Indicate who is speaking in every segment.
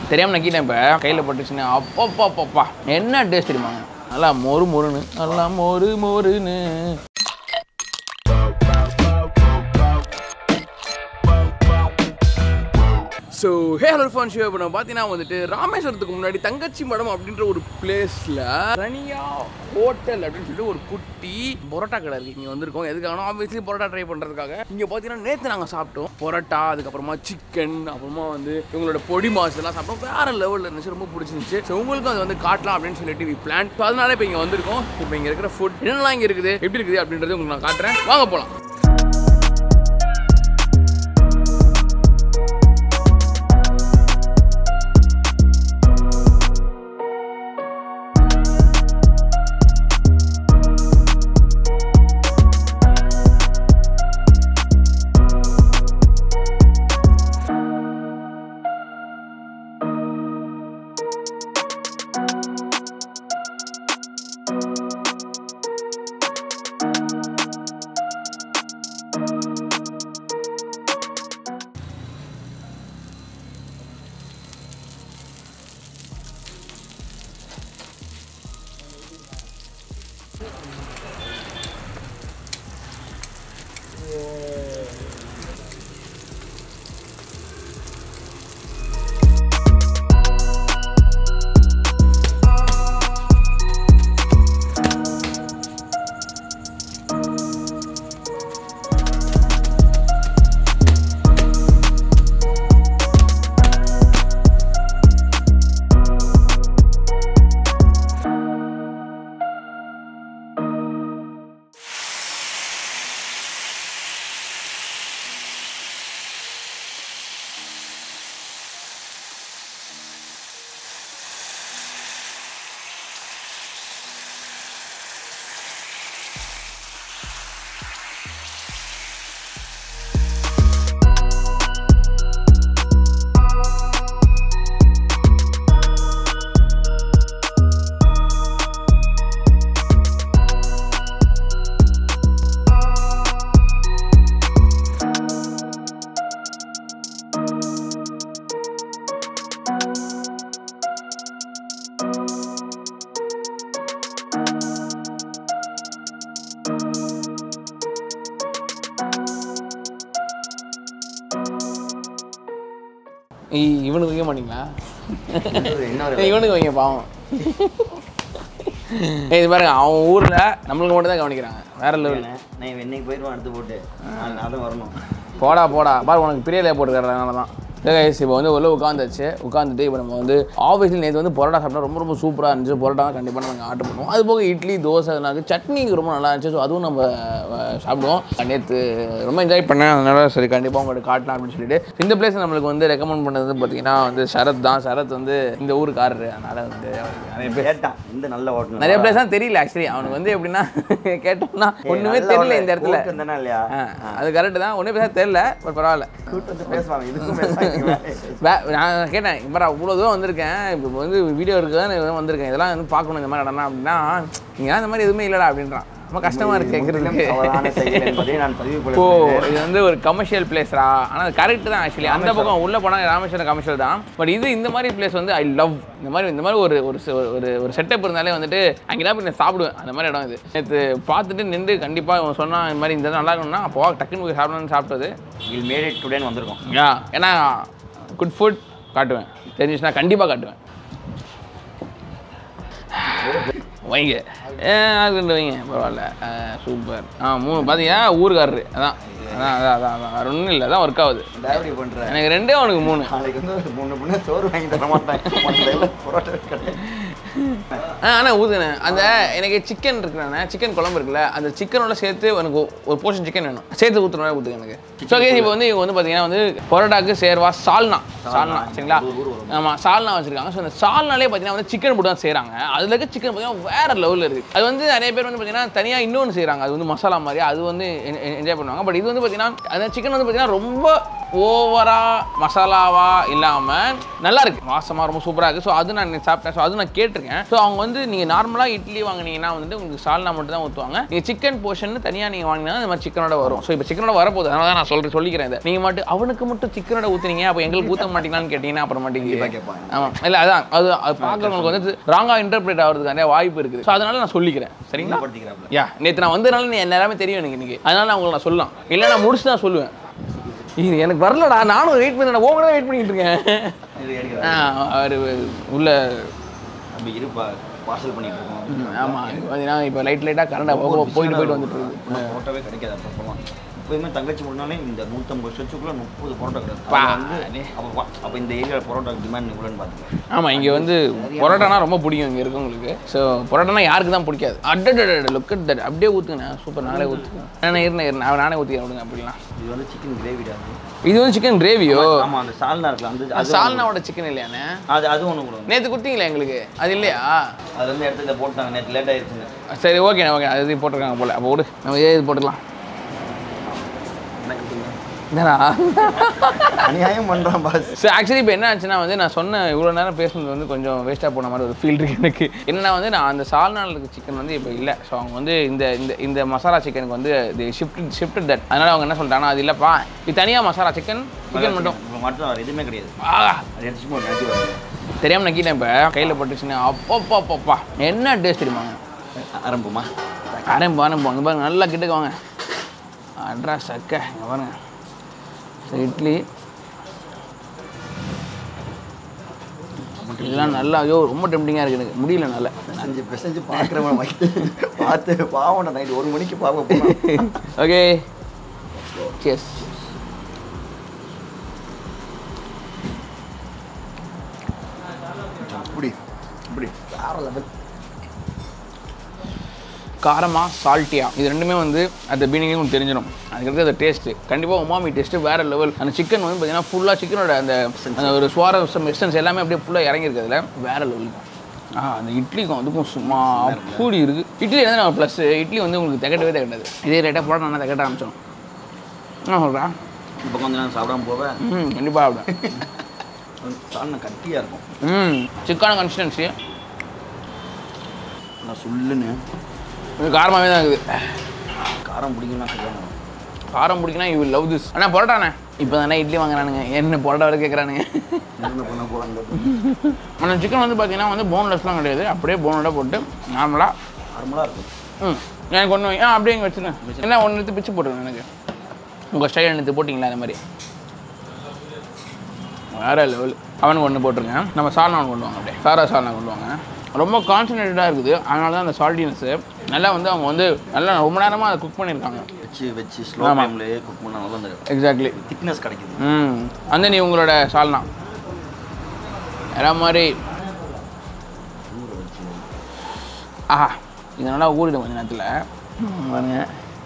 Speaker 1: தெரியாமல் நக்கிட்டேன் இப்போ கையில் பட்டுச்சுன்னு அப்பப்பா அப்பப்பா என்ன டேஸ்ட் தெரியுமாங்க நல்லா மொறு மொறுன்னு நல்லா மொறு மொறுன்னு so hey hello phone show இப்போ நம்ம பார்த்தீங்கன்னா வந்துட்டு ராமேஸ்வரத்துக்கு முன்னாடி தங்கச்சி மடம் அப்படின்ற ஒரு பிளேஸில் தனியா ஹோட்டல் அப்படின்னு சொல்லிட்டு ஒரு குட்டி பரோட்டா கடை இருக்குது இங்கே வந்திருக்கோம் எதுக்காக ஆப்வியஸ்லி பரோட்டா ட்ரை பண்ணுறதுக்காக இங்கே பார்த்தீங்கன்னா நேற்று நாங்கள் சாப்பிட்டோம் பரோட்டா அதுக்கப்புறமா சிக்கன் அப்புறமா வந்து இவங்களோட பொடி மாஸ் எல்லாம் சாப்பிட்டோம் வேறு லெவலில் இருந்துச்சு ரொம்ப பிடிச்சிருந்துச்சு ஸோ உங்களுக்கும் அது வந்து காட்டலாம் அப்படின்னு சொல்லிட்டு வி பிளான் ஸோ அதனால இப்போ இங்கே வந்திருக்கோம் இப்போ இங்கே இருக்கிற ஃபுட் என்னெல்லாம் இங்கே இருக்குது எப்படி இருக்குது அப்படின்றது உங்களுக்கு நான் காட்டுறேன் வாங்க போகலாம் இ- இவனுக்கு வைக்க மாட்டீங்களா ஏய், இவனுக்கு வைங்க பாவம் ஏய், இது பாருங்க அவன் ஊர்ல நம்மளுக்கு மட்டும் தான் கவனிக்கிறாங்க வேற லெவல்
Speaker 2: நான் இன்னைக்கு போயிடுவான் அடுத்து போட்டு நான் அதான் வரணும்
Speaker 1: போடா போடா பாரு உனக்கு பிரியலையே போட்டுக்கிறதுனால தான் கைஸ் இப்போ வந்து உள்ள உட்காந்துச்சு உட்காந்துட்டு இப்போ நம்ம வந்து ஆஃபீஸில் நேற்று வந்து பரோட்டா சாப்பிட்டா ரொம்ப ரொம்ப சூப்பராக இருந்துச்சு பரோட்டா கண்டிப்பாக நம்ம ஆர்டர் பண்ணுவோம் அது போக இட்லி தோசை அதனால சட்னி ரொம்ப நல்லா இருந்துச்சு ஸோ அதுவும் நம்ம அஹ், சாப்பிடுவோம் நேற்று ரொம்ப என்ஜாய் பண்ணேன் அதனால சரி கண்டிப்பாக உங்களுக்கு காட்டலாம் அப்படின்னு சொல்லிட்டு இந்த பிளேஸ் நம்மளுக்கு வந்து ரெக்கமெண்ட் பண்ணது பார்த்தீங்கன்னா வந்து சரத் தான் சரத் வந்து இந்த ஊருக்காரரு அதனால வந்து அவருக்கு நிறைய பேர்
Speaker 2: கேட்டான் இந்த நல்ல ஹோட்டல்
Speaker 1: நிறைய பிளேஸ் தான் தெரியல ஆக்சுவலி அவனுக்கு வந்து எப்படின்னா கேட்டோம்னா ஒன்றுமே தெரியல இந்த இடத்துல
Speaker 2: தானே இல்லையா
Speaker 1: ஆ, அது கரெக்டு தான் ஒன்றும் பேச தெரியல பட் பரவாயில்ல
Speaker 2: கூட்டு வந்து பேசுவாங்க இதுக்கும் பேசுவாங்க
Speaker 1: வே- நான் கேட்டேன் இப்போ இவ்வளோ தூரம் வந்திருக்கேன் இப்போ வந்து வீடியோ இருக்குது தான் வந்திருக்கேன் இதெல்லாம் வந்து பார்க்கணும் இந்த மாதிரி இடம்னா அப்படின்னா இங்கே அந்த மாதிரி எதுவுமே இல்லைடா அப்படின்றான் ரொம்ப கஷ்டமாக இருக்கு கேட்குறதுக்கு
Speaker 2: தவறான செயல் என்பதை நான் பதிவு
Speaker 1: ஓ
Speaker 2: கொள்ள
Speaker 1: இது வந்து ஒரு கமர்ஷியல் பிளேஸ்ரா ஆனால் அது கரெக்ட் தான் ஆக்சுவலி அந்த பக்கம் உள்ளே போனால் ராமேஸ்வரம் கமர்ஷியல் தான் பட் இது இந்த மாதிரி பிளேஸ் வந்து ஐ லவ் இந்த மாதிரி இந்த மாதிரி ஒரு ஒரு செ- ஒரு ஒரு செட்டப் இருந்தாலே வந்துட்டு அங்கே தான் போய் நான் சாப்பிடுவேன் அந்த மாதிரி இடம் இது நேற்று பார்த்துட்டு நின்று கண்டிப்பாக இவன் சொன்னா இந்த மாதிரி இந்த இடம் நல்லா இருக்கணும்னா அப்போ டக்குன்னு போய் சாப்பிடணும்னு சாப்பிட்டது
Speaker 2: வில் மேட் இட் டுடேன்னு வந்திருக்கோம்
Speaker 1: யா ஏன்னா குட் ஃபுட் காட்டுவேன் தெரிஞ்சிச்சுன்னா கண்டிப்பாக காட்டுவேன் வைங்க ஏ அது வைங்க பரவாயில்ல சூப்பர் ஆ மூணு பார்த்தீங்கன்னா ஊருக்காரரு அதான் அதான் அதான் அதான் அதான் வேறு ஒன்றும் இல்லை அதான் ஒர்க் ஆகுது
Speaker 2: டேவடி பண்றேன்
Speaker 1: எனக்கு ரெண்டே அவனுக்கு மூணு
Speaker 2: நாளைக்கு வந்து ஒரு மூணு பொண்ணு சோறு வாங்கி தர மாட்டேன் மத்த எல்லாம் பரோட்டா கடை.
Speaker 1: ஆ ஆனால் ஊதுனேன் அந்த எனக்கு சிக்கன் இருக்குண்ணே சிக்கன் குழம்பு இருக்குல்ல அந்த சிக்கனோட சேர்த்து எனக்கு ஒரு போர்ஷன் சிக்கன் வேணும் சேர்த்து ஊற்றுன ஊற்றுங்க எனக்கு ஸோ கேஸ் இப்போ வந்து இவங்க வந்து பார்த்தீங்கன்னா வந்து பரோட்டாக்கு சேர்வா சால்னா சால்னா சரிங்களா ஆமாம் சால்னா வச்சிருக்காங்க ஸோ அந்த சால்னாலே பார்த்தீங்கன்னா வந்து சிக்கன் போட்டு தான் செய்கிறாங்க அதில் இருக்க சிக்கன் பார்த்தீங்கன்னா வேற லெவலில் இருக்குது அது வந்து நிறைய பேர் வந்து பார்த்தீங்கன்னா தனியாக இன்னொன்று செய்கிறாங்க அது வந்து மசாலா மாதிரி அது வந்து என்ஜாய் பண்ணுவாங்க பட் இது வந்து பார்த்தீங்கன்னா அந்த சிக்கன் வந்து பார்த்தீங்கன்னா ரொம்ப ஓவரா மசாலாவா இல்லாமல் நல்லா இருக்கு வாசமாக ரொம்ப சூப்பராக இருக்குது ஸோ அது நான் சாப்பிட்டேன் ஸோ அது நான் கேட்டிருக்கேன் ஸோ அவங்க வந்து நீங்கள் நார்மலாக இட்லி வாங்குனீங்கன்னா வந்து உங்களுக்கு சால்னா மட்டும் தான் ஊற்றுவாங்க நீங்கள் சிக்கன் போர்ஷன் தனியாக நீங்கள் வாங்கினா இந்த மாதிரி சிக்கனோட வரும் ஸோ இப்போ சிக்கனோட வரப்போகுது அதனால தான் நான் சொல்கிறேன் சொல்லிக்கிறேன் இதை நீங்கள் மட்டும் அவனுக்கு மட்டும் சிக்கனோட ஊற்றுனீங்க அப்போ எங்களுக்கு ஊற்ற மாட்டீங்களான்னு கேட்டிங்கன்னா அப்புறம்
Speaker 2: கண்டிப்பா
Speaker 1: மாட்டேங்குது
Speaker 2: கேட்பாங்க.
Speaker 1: ஆமாம் இல்லை அதான் அது அது பார்க்குறவங்களுக்கு வந்து ராங்காக இன்டர்பிரேட் ஆகிறதுக்கு நிறைய வாய்ப்பு இருக்குது ஸோ அதனால நான் சொல்லிக்கிறேன் சரிங்களா
Speaker 2: படுத்திக்கிறாப்ல
Speaker 1: யா நேற்று நான் வந்ததுனால நீ எல்லாமே தெரியும் எனக்கு இன்னைக்கு அதனால நான் உங்களுக்கு நான் சொல்லலாம் இல்லை நான் முடிச்சு தான் சொல்லுவேன் இது எனக்கு வரலடா நானும் வெயிட் பண்ணேன் ஓங்க வெயிட் பண்ணிட்டு இருக்கேன்
Speaker 2: இது
Speaker 1: ஆ,
Speaker 2: எடுக்கிறேன்
Speaker 1: அவர் உள்ள
Speaker 2: அப்படி இருப்பா பார்சல் பண்ணிட்டு இருக்கோம்
Speaker 1: ஆமாம் பார்த்தீங்கன்னா இப்போ லைட் லைட்டாக கரண்டாக போயிட்டு போயிட்டு வந்துட்டு இருக்கு
Speaker 2: பரோட்டாவே கிடைக்காது அப்பப்போலாம் எப்பயுமே தங்கச்சி முன்னாலே இந்த நூற்றம்பது வருஷத்துக்குள்ள முப்பது பரோட்டா
Speaker 1: பா,
Speaker 2: கிடையாது
Speaker 1: அடே.
Speaker 2: அப்போ பா- அப்போ இந்த ஏரியாவில் பரோட்டா டிமாண்ட் இவ்வளோன்னு பார்த்துக்கேன்
Speaker 1: ஆமாம் இங்கே வந்து பரோட்டானா ரொம்ப பிடிக்கும் இங்கே இருக்கவங்களுக்கு ஸோ பரோட்டானா யாருக்கு தான் பிடிக்காது அட்டட் லுக் அட் தட் அப்படியே ஊற்றுங்கண்ணா சூப்பர் நானே ஊற்றுவேன் நானே இருந்தேன் இருந்தேன் நானே ஊற்றிக்கிறேன் விடுங்க அப்படிலாம்
Speaker 2: இது வந்து சிக்கன் கிரேவிடா
Speaker 1: இது வந்து சிக்கன் கிரேவியோ
Speaker 2: ஆமாம் அந்த சால்னா இருக்குல்ல அந்த அது
Speaker 1: சால்னாவோட சிக்கன் இல்லையாண்ணே
Speaker 2: அது அது ஒன்று கொடுங்க
Speaker 1: நேற்று கொடுத்தீங்களா எங்களுக்கு அது இல்லையா
Speaker 2: அது வந்து இடத்துல போட்டாங்க நேற்று லேட் ஆயிடுச்சுங்க
Speaker 1: சரி ஓகே ஓகே அது இது போட்டிருக்காங்க போல அப்போ விடு நம்ம ஏ இது போட்டுக்கலாம்
Speaker 2: எனக்கு கொடுங்க.
Speaker 1: என்னடா
Speaker 2: அநியாயம் பண்ணுறான் பாஸ்
Speaker 1: ஸோ ஆக்சுவலி இப்போ என்ன ஆச்சுன்னா வந்து நான் சொன்ன இவ்வளோ நேரம் பேசுனது வந்து கொஞ்சம் வேஸ்ட்டாக போன மாதிரி ஒரு ஃபீல் இருக்கு எனக்கு என்னன்னா வந்து நான் அந்த சால்னால் இருக்க சிக்கன் வந்து இப்போ இல்லை ஸோ அவங்க வந்து இந்த இந்த இந்த மசாலா சிக்கனுக்கு வந்து இது ஷிஃப்ட் ஷிஃப்ட் தட் அதனால் அவங்க என்ன சொல்லிட்டாங்கன்னா அது இல்லைப்பா இது தனியாக மசாலா சிக்கன் சிக்கன் மட்டும்
Speaker 2: இப்போ மட்டும் வேறு எதுவுமே கிடையாது
Speaker 1: ஆ
Speaker 2: அது எடுத்து போட்டு எடுத்து வருது
Speaker 1: தெரியாமல் நக்கிட்டேன் இப்போ கையில் பட்டுச்சுன்னா அப்பப்பா அப்பப்பா என்ன டேஸ்ட் தெரியுமாங்க
Speaker 2: ஆரம்பமா
Speaker 1: ஆரம்பம் ஆரம்பம் இங்கே பாருங்க நல்லா கிட்டக்கு வாங்க அட்ரா சக்க இங்கே பாருங்க So, இட்லி இதெல்லாம் நல்லா ஐயோ ரொம்ப டெம்டிங்காக இருக்குது எனக்கு முடியல நல்லா
Speaker 2: பிசைஞ்சு பிசைஞ்சு பார்க்குறவன் பார்த்து பாவம் நைட் ஒரு மணிக்கு பார்க்க போனான்
Speaker 1: ஓகே cheers
Speaker 2: இப்படி இப்படி வேற லெவல்
Speaker 1: காரமா சால்ட்டியா இது ரெண்டுமே வந்து அந்த பீனிங்கே உங்களுக்கு தெரிஞ்சிடும் அதுக்கடுத்து அந்த டேஸ்ட்டு கண்டிப்பாக உமாமி டேஸ்ட்டு வேறு லெவல் அந்த சிக்கன் வந்து பார்த்தீங்கன்னா ஃபுல்லாக சிக்கனோட அந்த அந்த ஒரு சுவாரசம் எசன்ஸ் எல்லாமே அப்படியே ஃபுல்லாக இறங்கியிருக்கு அதில் வேறு லெவல் ஆ அந்த இட்லிக்கும் அதுக்கும் சும்மா கூடி இருக்குது இட்லி வந்து நம்ம ப்ளஸ் இட்லி வந்து உங்களுக்கு திகட்டவே திகட்டாது இதே ரேட்டாக போட நான் திகட்ட ஆரம்பிச்சோம் என்ன சொல்கிறேன்
Speaker 2: இந்த பக்கம் வந்து நான் சாப்பிடாம போவேன்
Speaker 1: ம் கண்டிப்பாக அப்படின்
Speaker 2: சால்னா கட்டியாக இருக்கும்
Speaker 1: ம் சிக்கான கன்சிஸ்டன்சி
Speaker 2: நான் சொல்லுன்னு
Speaker 1: கொஞ்சம் காரமாகவே தான் இருக்குது
Speaker 2: காரம் பிடிக்கும்னா சொல்லுவாங்க
Speaker 1: காரம் பிடிக்குன்னா யூ லவ் திஸ் அண்ணா பரோட்டாண்ணே இப்போ தானே இட்லி வாங்குறானுங்க என்ன பரோட்டா வரை கேட்குறானுங்க
Speaker 2: என்ன பண்ண போகிறாங்க
Speaker 1: அந்த சிக்கன் வந்து பார்த்தீங்கன்னா வந்து போன்லெஸ்லாம் கிடையாது அப்படியே போனோட போட்டு நார்மலாக
Speaker 2: நார்மலாக இருக்கும்
Speaker 1: ம் எனக்கு ஒன்று ஆ அப்படியே இங்கே வச்சுருங்க என்ன ஒன்று எடுத்து பிச்சு போட்டுருங்க எனக்கு உங்கள் ஸ்டைல் எடுத்து போட்டிங்களா அந்த மாதிரி வேற லெவல் அவனுக்கு ஒன்று போட்டுருங்க நம்ம சால்னா ஒன்று கொண்டு வாங்க அப்படியே சாரா சால்னா கொண்டு வாங்க ரொம்ப கான்சன்ட்ரேட்டடாக இருக்குது அதனால தான் அந்த சால்டினஸ்ஸு நல்லா வந்து அவங்க வந்து நல்லா ரொம்ப நேரமாக அதை குக் பண்ணியிருக்காங்க
Speaker 2: வச்சு வச்சு ஸ்லோ
Speaker 1: ஆமா.
Speaker 2: டைம்லேயே குக் பண்ணால் நல்லா அந்த
Speaker 1: எக்ஸாக்ட்லி
Speaker 2: திக்னஸ் கிடைக்குது
Speaker 1: ம் அந்த நீ உங்களோட சால்னா வேற மாதிரி
Speaker 2: ஊற வச்சு
Speaker 1: ஆஹா இது நல்லா ஊறிடும் கொஞ்ச நேரத்தில் பாருங்க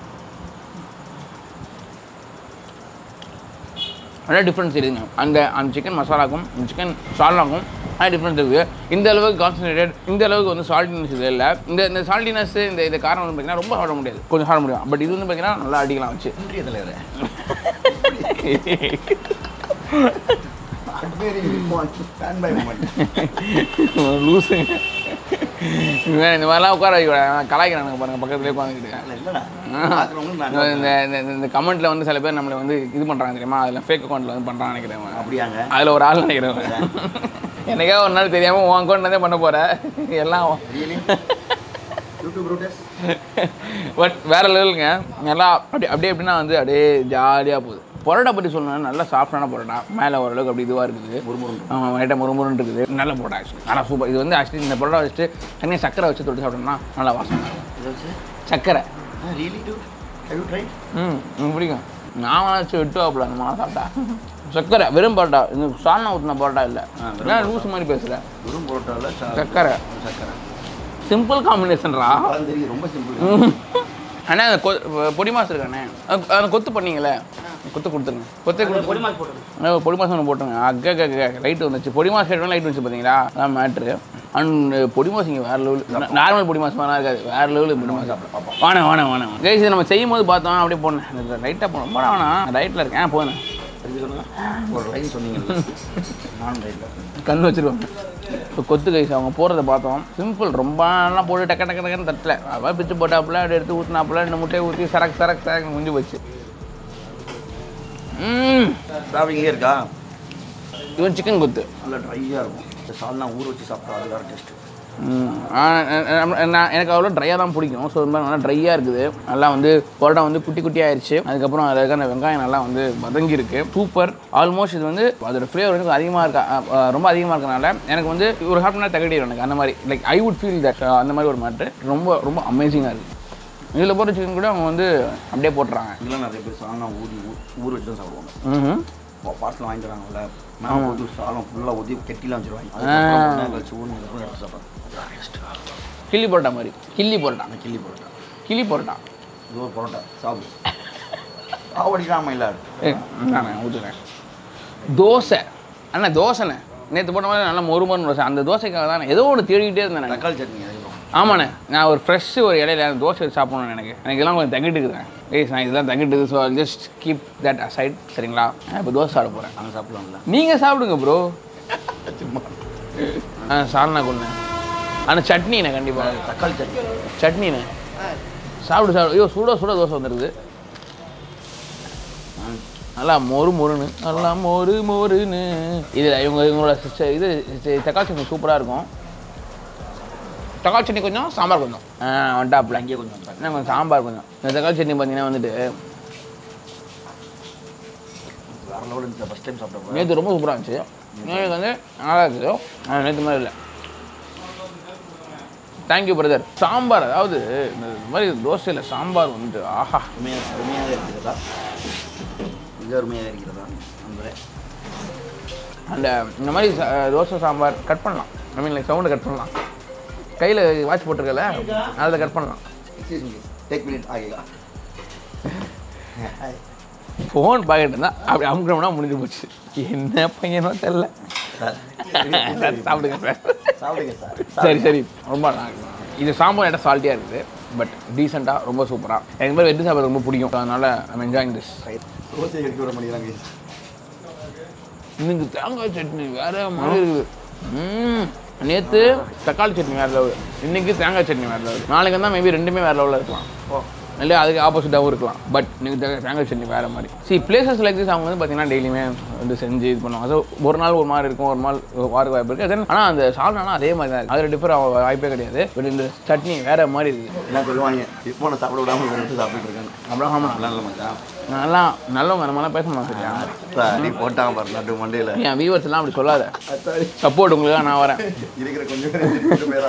Speaker 1: நிறைய டிஃப்ரென்ஸ் இருக்குங்க அந்த அந்த சிக்கன் மசாலாக்கும் இந்த சிக்கன் சால்னாக்கும் நிறைய டிஃப்ரென்ஸ் இருக்குது இந்த அளவுக்கு கான்சன்ட்ரேட்டட் இந்த அளவுக்கு வந்து சால்ட்டினஸ் இது இல்லை இந்த இந்த சால்ட்டினஸ் இந்த இந்த காரம் வந்து பார்த்தீங்கன்னா ரொம்ப சாப்பிட முடியாது கொஞ்சம் சாப்பிட முடியும் பட் இது வந்து பார்த்தீங்கன்னா நல்லா அடிக்கலாம் வச்சு
Speaker 2: இன்றைய தலைவரே ஸ்டாண்ட் பை மூமெண்ட்
Speaker 1: லூசுங்க இவன் இந்த மாதிரிலாம் உட்கார வைக்க கலாய்க்கிறானுங்க பாருங்க பக்கத்துலேயே உட்காந்துக்கிட்டு
Speaker 2: இல்லைடா
Speaker 1: ஆஹா.
Speaker 2: பார்க்குறவங்களுக்கு நான்
Speaker 1: இந்த இந்த இந்த- இந்த கமெண்ட்ல வந்து சில பேர் நம்மளை வந்து இது பண்றாங்க தெரியுமா அதில் ஃபேக் அக்கௌண்ட்ல வந்து பண்றான்னு நினைக்கிறேன்
Speaker 2: அப்படியாங்க
Speaker 1: அதில் ஒரு ஆள் நினைக்கிறேன் எனக்கே ஒரு நாள் தெரியாம உன் அக்கௌண்ட்ல தான் பண்ண போற எல்லாம்
Speaker 2: ரியலி யூடியூப் ரூட்டஸ்
Speaker 1: பட் வேற லெவலுங்க நல்லா அப்படி அப்படியே எப்படின்னா வந்து அப்படியே ஜாலியாக போகுது பரோட்டா பற்றி சொல்லணும்னா நல்லா சாஃப்டான பரோட்டா மேலே ஓரளவுக்கு அப்படி இதுவாக இருக்குது
Speaker 2: முறுமுறு
Speaker 1: ஆமாம் லைட்டாக முறுமுறுன்னு இருக்குது நல்ல பரோட்டா ஆக்சுவலி நல்லா சூப்பர் இது வந்து ஆக்சுவலி இந்த பரோட்டா வச்சுட்டு தனியாக சக்கரை வச்சு தொட்டு சாப்பிட்டோம்னா நல்லா வாசம்
Speaker 2: இதை வச்சு
Speaker 1: சக்கரை
Speaker 2: really do have you try
Speaker 1: hmm எனக்கு பிடிக்கும் நான் வச்சு விட்டு வாப்பில் அந்த மாதிரி சாப்பிட்டா சக்கரை வெறும் பரோட்டா இந்த சால்னா ஊற்றின பரோட்டா இல்லை
Speaker 2: ஆ, வெறும்
Speaker 1: ஏன் லூஸ் மாதிரி பேசுகிறேன்
Speaker 2: வெறும் பரோட்டாவில்
Speaker 1: சக்கரை
Speaker 2: சக்கரை
Speaker 1: சிம்பிள் காம்பினேஷன்ரா
Speaker 2: அதான் தெரியும் ரொம்ப சிம்பிள்
Speaker 1: அண்ணா அந்த கொ பொடி மாசம் இருக்காண்ணே அந்த- அந்த கொத்து பண்ணீங்களே கொத்து கொடுத்துருங்க கொத்தை கொடுத்து பொடி மாசம் போட்டுருங்க பொடி மாசம் ஒன்று போட்டுருங்க அக்க அக்க லைட் வந்துச்சு பொடி மாசம் கேட்டோம் லைட் வந்துச்சு பார்த்தீங்களா அதான் மேட்ரு அண்ட் பொடி மாசம் இங்கே வேறு லெவல் நார்மல் பொடி மாசம் மாதிரி இருக்காது வேறு லெவலு பொடி மாசம் வாணே வாணே வாணே கைஸ் இதை நம்ம செய்யும் போது பார்த்தோம் அப்படியே போனேன் லைட்டாக போனோம் ரொம்ப வேணாம் ரைட்டில் இருக்கேன் போனேன்
Speaker 2: எப்படி சொல்லுங்க ஒரு லைன் சொன்னீங்கல்ல நான் லைனில்
Speaker 1: கண் வச்சிருவாங்க இப்போ கொத்து கைஸ் அவங்க போகிறத பார்த்தோம் சிம்பிள் ரொம்ப எல்லாம் போட்டு டக்க டக்க டக்குன்னு தட்டல அதான் பிச்சு போட்டாப்புல அப்படி எடுத்து ஊற்றினாப்புல இந்த முட்டையை ஊற்றி சரக்கு சரக்கு சரக்கு முடிஞ்சு போச்சு ம்
Speaker 2: டிராவலிங் இங்கே இருக்கா
Speaker 1: இவன் சிக்கன் கொத்து
Speaker 2: நல்லா ட்ரையாக இருக்கும் இந்த சால்னா ஊற வச்சு சாப்பிட்டா அது வேறு டேஸ்ட்டு
Speaker 1: ம். ஆ, நான் நான் எனக்கு அவ்வளோ ட்ரையாக தான் பிடிக்கும் ஸோ இந்த மாதிரி நல்லா ட்ரையாக இருக்குது நல்லா வந்து பரோட்டா வந்து குட்டி குட்டி ஆயிடுச்சு அதுக்கப்புறம் அதில் இருக்க அந்த வெங்காயம் நல்லா வந்து வதங்கி இருக்கு சூப்பர் ஆல்மோஸ்ட் இது வந்து அதோட ஃப்ளேவர் வந்து அதிகமாக இருக்கா அ, அ, ரொம்ப அதிகமாக இருக்கனால எனக்கு வந்து ஒரு ஹாஃப் அன் தகட்டிடும் எனக்கு அந்த மாதிரி like I would feel that அந்த மாதிரி ஒரு மேட்ரு ரொம்ப ரொம்ப அமேசிங்காக இருக்குது இதில் போகிற சிக்கன் கூட அவங்க வந்து அப்படியே போட்டுறாங்க
Speaker 2: இதெல்லாம் நிறைய பேர் சால்னா ஊறி ஊ- ஊற வச்சு தான் சாப்பிடுவாங்க
Speaker 1: ம்
Speaker 2: பார்சல் வாங்கிட்டு வராங்கல்ல மேலே ஊற்றி சாலம் ஃபுல்லாக ஊற்றி கெட்டிலாம் வச்சுருவாங்க அதுக்கப்புறம் கொஞ்ச நேரம் கழிச்சு ஊறி அப்புறம் எடுத்து சாப்பிட்றாங்க டேஸ்ட்
Speaker 1: கிள்ளி பரோட்டா மாதிரி கிள்ளி பரோட்டா
Speaker 2: அந்த கிள்ளி பரோட்டா
Speaker 1: கிள்ளி பரோட்டா
Speaker 2: இது ஒரு பரோட்டா சாப்பிடு சாவடிக்காம இல்லை
Speaker 1: ஏய் நான் ஊற்றுறேன் தோசை அண்ணா தோசைண்ணே நேற்று போட்ட மாதிரி நல்லா மொறு மொறுன்னு தோசை அந்த தோசைக்காக தான் ஏதோ ஒன்று தேடிக்கிட்டே இருந்தேன் நான்
Speaker 2: தக்காளி சட்னி அதுக்கப்புறம்
Speaker 1: ஆமாண்ணே நான் ஒரு ஃப்ரெஷ் ஒரு இடையில எனக்கு தோசை வச்சு சாப்பிடணும் எனக்கு எனக்கு இதெல்லாம் கொஞ்சம் தங்கிட்டுக்குறேன் ஏய் நான் இதெல்லாம் தங்கிட்டுது so just keep that aside சரிங்களா நான் இப்போ தோசை சாப்பிட போகிறேன்
Speaker 2: நாங்கள் சாப்பிடலாம்ல
Speaker 1: நீங்கள் சாப்பிடுங்க ப்ரோ
Speaker 2: சும்மா
Speaker 1: ஆ சால்னா கொண்டு ஆனால் சட்னிண்ணே கண்டிப்பாக
Speaker 2: தக்காளி சட்னி
Speaker 1: சட்னிண்ணே சாப்பிடு சாப்பிடு ஐயோ சுட சுட தோசை வந்துருக்குது
Speaker 2: ம்.
Speaker 1: நல்லா மொறு மொறுன்னு நல்லா மொறு மொறுன்னு இதில் இவங்க இவங்களோட சிஸ்டர் இது சி- தக்காளி சட்னி சூப்பராக இருக்கும் தக்காளி சட்னி கொஞ்சம் சாம்பார் கொஞ்சம் ஆ வந்துட்டாப்புல
Speaker 2: அங்கேயே கொஞ்சம் தக்காளி.
Speaker 1: இன்னும் கொஞ்சம் சாம்பார் கொஞ்சம் இந்த தக்காளி சட்னி பார்த்தீங்கன்னா வந்துட்டு
Speaker 2: வேற லெவலில் இருந்துச்சு ஃபஸ்ட் டைம் சாப்பிட்டப்ப
Speaker 1: நேற்று ரொம்ப சூப்பராக இருந்துச்சு நேற்று வந்து நல்லா இருக்குது ஆனால் நேற்று மாதிரி இல்லை தேங்க்யூ பிரதர் சாம்பார் அதாவது இந்த மாதிரி தோசையில் சாம்பார் வந்துட்டு ஆஹா
Speaker 2: உண்மையாக அருமையாக இருக்கிறதா மிக அருமையாக இருக்கிறதா நம்புறேன்
Speaker 1: அந்த இந்த மாதிரி ச- தோசை சாம்பார் கட் பண்ணலாம் ஐ மீன் லைக் சவுண்டை கட் பண்ணலாம் கையில் வாட்ச் போட்டிருக்கல அதில் கட் பண்ணலாம்
Speaker 2: எக்ஸ்கியூஸ் மீ டேக் மினிட் ஆகேகா
Speaker 1: ஃபோன் பாக்கெட் இருந்தால் அப்படி அமுக்கணும்னா முடிஞ்சு போச்சு என்ன பையனோ தெரில
Speaker 2: சார்
Speaker 1: சாப்பிடுங்க சார்
Speaker 2: சாப்பிடுங்க சார்
Speaker 1: சரி சரி ரொம்ப நல்லா இருக்கு. இது சாம்பார் இடம் சால்ட்டியாக இருக்குது பட் டீசெண்டாக ரொம்ப சூப்பராக எனக்கு மாதிரி வெட்டி சாப்பிட ரொம்ப பிடிக்கும் அதனால் ஐம் என்ஜாயிங் திஸ்
Speaker 2: ரோசை எடுக்க விட மாட்டேங்கிறாங்க
Speaker 1: இன்னைக்கு தேங்காய் சட்னி வேற மாதிரி இருக்குது ம் நேற்று தக்காளி சட்னி வேறு லெவல் இன்னைக்கு தேங்காய் சட்னி வேறு லெவல் நாளைக்கு தான் மேபி ரெண்டுமே வேறு லெவலில் இருக்கலாம்
Speaker 2: ஓ
Speaker 1: இல்லை அதுக்கு ஆப்போசிட்டாகவும் இருக்கலாம் பட் இன்னைக்கு தே- தேங்காய் சட்னி வேறு மாதிரி சி பிளேசஸ் லைக் திஸ் அவங்க வந்து பார்த்தீங்கன்னா டெய்லியுமே வந்து செஞ்சு இது பண்ணுவாங்க ஸோ ஒரு நாள் ஒரு மாதிரி இருக்கும் ஒரு நாள் வாருக்கு வாய்ப்பு இருக்குது தென் ஆனால் அந்த சால்னாலாம் அதே மாதிரி தான் இருக்குது அதில் டிஃபர் வாய்ப்பே கிடையாது பட் இந்த சட்னி வேறு மாதிரி இருக்குது
Speaker 2: எல்லாம் சொல்லுவாங்க இப்போ நான் சாப்பிட விடாம வந்து சாப்பிட்டு இருக்கேன்
Speaker 1: அப்புறம் ஆமாம்
Speaker 2: அப்படிலாம் இல்லை மச்சான்
Speaker 1: நல்லா நல்லவங்க நம்ம எல்லாம் பேச மாட்டோம் சரியா
Speaker 2: இப்போ நீ போட்டான் பாரு நட்டு மண்டையில்
Speaker 1: என் வியூவர்ஸ் எல்லாம் அப்படி சொல்லாத சப்போர்ட் உங்களுக்கு நான் வரேன்
Speaker 2: இருக்கிற கொஞ்சம் பேர் கூட்டு போயிடா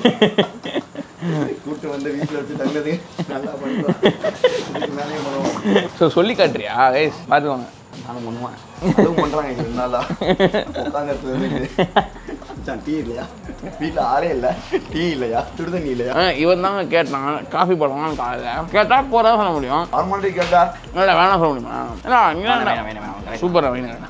Speaker 2: கூட்டு வந்து வீட்டில் வச்சு தங்கினது நல்லா பண்ணுறோம் இதுக்கு மேலேயும் பண்ணுவோம்
Speaker 1: ஸோ சொல்லி காட்டுறியா கைஸ் பார்த்துக்கோங்க
Speaker 2: நானும் பண்ணுவேன் அதுவும் பண்ணுறாங்க ரெண்டு நாளா உட்காந்து மச்சான் டீ இல்லையா வீட்டில் ஆரே இல்லை டீ இல்லையா சுடுதண்ணி இல்லையா
Speaker 1: ஆ, இவன் தாங்க கேட்டான் காஃபி போடலாம்னு காலையில் கேட்டால் போகிறதா சொல்ல முடியும்
Speaker 2: நார்மல் டீ கேட்டா
Speaker 1: இல்லை வேணாம் சொல்ல முடியுமா இல்லை
Speaker 2: வேணாம், வேணாம், வேணாம், வேணாம்.
Speaker 1: சூப்பராக வேணும்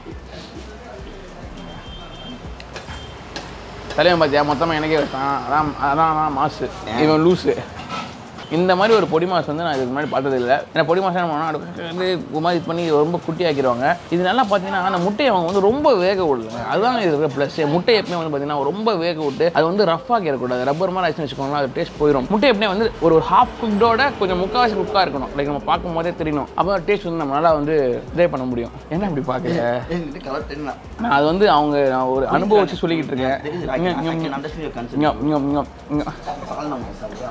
Speaker 1: தலைவன் பார்த்தியா மொத்தமாக எனக்கே வச்சான் அதான் அதான் அதான் மாசு இவன் லூஸு இந்த மாதிரி ஒரு பொடி மாஸ் வந்து நான் இதுக்கு முன்னாடி பார்த்தது இல்லை ஏன்னா பொடி மாஸ் என்ன பண்ணுவாங்க வந்து ஒரு மாதிரி இது பண்ணி ரொம்ப குட்டி ஆக்கிடுவாங்க இது நல்லா பார்த்தீங்கன்னா அந்த முட்டையை அவங்க வந்து ரொம்ப வேக விடல அதுதான் இது இருக்கிற ப்ளஸ் முட்டை எப்பவுமே வந்து பார்த்தீங்கன்னா ரொம்ப வேக விட்டு அது வந்து ரஃப் ஆக்கிடக்கூடாது ரப்பர் மாதிரி ஆச்சுன்னு வச்சுக்கோங்களேன் அது டேஸ்ட் போயிடும் முட்டை எப்படியே வந்து ஒரு ஹாஃப் குக்கோட கொஞ்சம் முக்கால்வாசி குக்காக இருக்கணும் லைக் நம்ம பார்க்கும் போதே தெரியணும் அப்போ டேஸ்ட் வந்து நம்மளால வந்து இதே பண்ண முடியும் என்ன இப்படி பார்க்குற
Speaker 2: என்கிட்ட கலர் என்ன
Speaker 1: நான் அது வந்து அவங்க நான் ஒரு அனுபவம் வச்சு சொல்லிக்கிட்டு இருக்கேன்
Speaker 2: தெரியுது I
Speaker 1: இங்க,
Speaker 2: can- I
Speaker 1: இங்க,
Speaker 2: can understand your concern.
Speaker 1: இங்க, இங்க, இங்க, இங்க.
Speaker 2: சால்னா மசாலா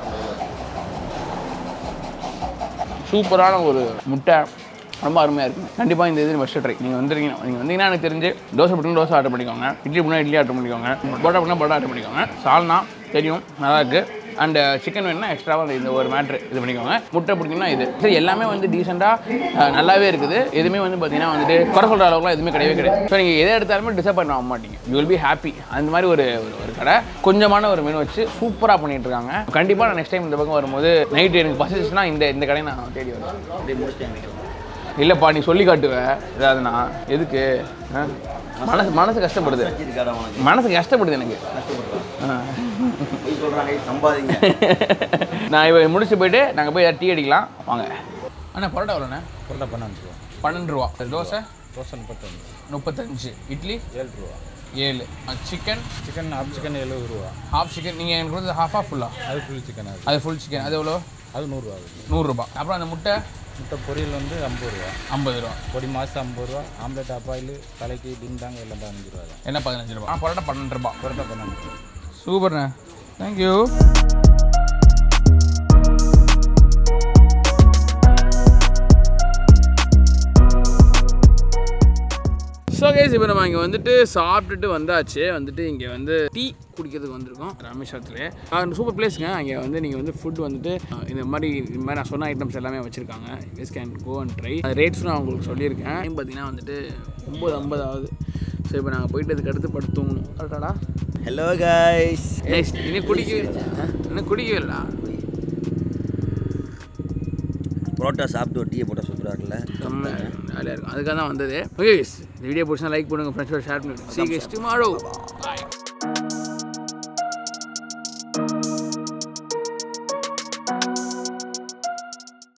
Speaker 1: சூப்பரான ஒரு முட்டை ரொம்ப அருமையாக இருக்கும் கண்டிப்பாக இந்த இது ஃபஸ்ட்டு ட்ரை நீங்கள் வந்துருக்கீங்க நீங்கள் வந்தீங்கன்னா எனக்கு தெரிஞ்சு தோசை பிடிக்கும் தோசை ஆர்டர் பண்ணிக்கோங்க இட்லி பிடினா இட்லி ஆர்டர் பண்ணிக்கோங்க பரோட்டா பிடினா பரோட்டா ஆர்டர் பண்ணிக்கோங்க சால்னா தெரியும் நல்லா இருக்கு அண்ட் சிக்கன் வேணும்னா எக்ஸ்ட்ராவாக இந்த ஒரு மேட்ரு இது பண்ணிக்கோங்க முட்டை பிடிக்கும்னா இது சரி எல்லாமே வந்து டீசெண்டாக நல்லாவே இருக்குது எதுவுமே வந்து பார்த்தீங்கன்னா வந்துட்டு குறை சொல்கிற அளவுக்குலாம் எதுவுமே கிடையவே கிடையாது ஸோ நீங்கள் எதை எடுத்தாலுமே டிசப்பாயிண்ட் ஆக மாட்டீங்க யூ வில் பி ஹாப்பி அந்த மாதிரி ஒரு ஒரு- ஒரு கடை கொஞ்சமான ஒரு மெனு வச்சு சூப்பராக பண்ணிட்டு இருக்காங்க கண்டிப்பாக நான் நெக்ஸ்ட் டைம் இந்த பக்கம் வரும்போது நைட்டு எனக்கு பசிச்சுன்னா இந்த இந்த கடையை நான் தேடி வருவேன்
Speaker 2: அப்படியே முடிச்சுட்டு எனக்கு
Speaker 1: இல்லைப்பா நீ சொல்லி காட்டுவ ஏதாவது நான் எதுக்கு ஆ? மனசு மனசு கஷ்டப்படுது
Speaker 2: இருக்காடா உனக்கு
Speaker 1: மனசு கஷ்டப்படுது எனக்கு
Speaker 2: கஷ்டப்படுறான்
Speaker 1: ஆ.
Speaker 2: போய் சொல்கிறாங்க சம்பாதிங்க
Speaker 1: நான் இவ முடிச்சு போயிட்டு நாங்கள் போய் டீ அடிக்கலாம் வாங்க அண்ணா பரோட்டா எவ்வளோண்ணே
Speaker 3: பொருளை பண்ண அனுப்பிச்சுவோம்
Speaker 1: பன்னெண்டு ரூபா தோசை
Speaker 3: தோசை முப்பத்தஞ்சு
Speaker 1: முப்பத்தஞ்சு இட்லி
Speaker 3: ஏழு ரூபா
Speaker 1: ஏழு சிக்கன்
Speaker 3: சிக்கன் ஹாஃப் சிக்கன் எழுபது ரூபா
Speaker 1: ஹாஃப் சிக்கன் நீங்கள் எனக்கு கொடுத்தது ஹாஃபா ஃபுல்லா
Speaker 3: அது ஃபுல் சிக்கன் அது
Speaker 1: அது ஃபுல் சிக்கன் அது எவ்வளோ
Speaker 3: அது நூறுரூவா ஆகுது
Speaker 1: நூறுரூபா அப்புறம் அந்த முட்டை
Speaker 3: முட்டை பொரியல் வந்து ஐம்பது ரூபா
Speaker 1: ஐம்பது ரூபா
Speaker 3: பொடி மாதம் ஐம்பது ரூபா ஆம்லெட் அப்பாயில் தலைக்கு டிங்டாங்க எல்லாம் பதினஞ்சு ரூபா தான்
Speaker 1: என்ன பதினஞ்சு ரூபா ஆ பரோட்டா பன்னெண்டு ரூபா
Speaker 3: புரட்டா பன்னெண்டு
Speaker 1: சூப்பர்ண்ணே தேங்க்யூ ஸோ கேஸ் இப்போ நம்ம இங்கே வந்துட்டு சாப்பிட்டுட்டு வந்தாச்சு வந்துட்டு இங்கே வந்து டீ குடிக்கிறதுக்கு வந்திருக்கோம் ராமேஸ்வரத்துலேயே சூப்பர் பிளேஸுங்க அங்கே வந்து நீங்கள் வந்து ஃபுட் வந்துட்டு அஹ், இந்த மாதிரி இந்த மாதிரி நான் சொன்ன ஐட்டம்ஸ் எல்லாமே வச்சுருக்காங்க yes can go and try ரேட்ஸும் நான் உங்களுக்கு சொல்லியிருக்கேன் டைம் பார்த்தீங்கன்னா வந்துட்டு ஒம்பது ஐம்பது ஆகுது ஸோ இப்போ நாங்கள் போயிட்டு அதுக்கு அடுத்து படுத்து தூங்கணும் கரெக்டாடா
Speaker 2: ஹலோ கைஸ்
Speaker 1: ஏய் இன்னும் குடிக்கவே இல்லை இன்னும் குடிக்கவே இல்லைடா
Speaker 2: புரோட்டா சாப்பிட்டு ஒரு டீயை போட்டால் சூப்பராக இருக்குல்ல
Speaker 1: செம்ம ஜாலியாக இருக்கும் அதுக்காக தான் வந்தது ஓகே இந்த வீடியோ பிடிச்சா லைக் பண்ணுங்கள் ஃப்ரெண்ட்ஸோட ஷேர் பண்ணுங்கள் சீக்கிரம் டுமாரோ பாய்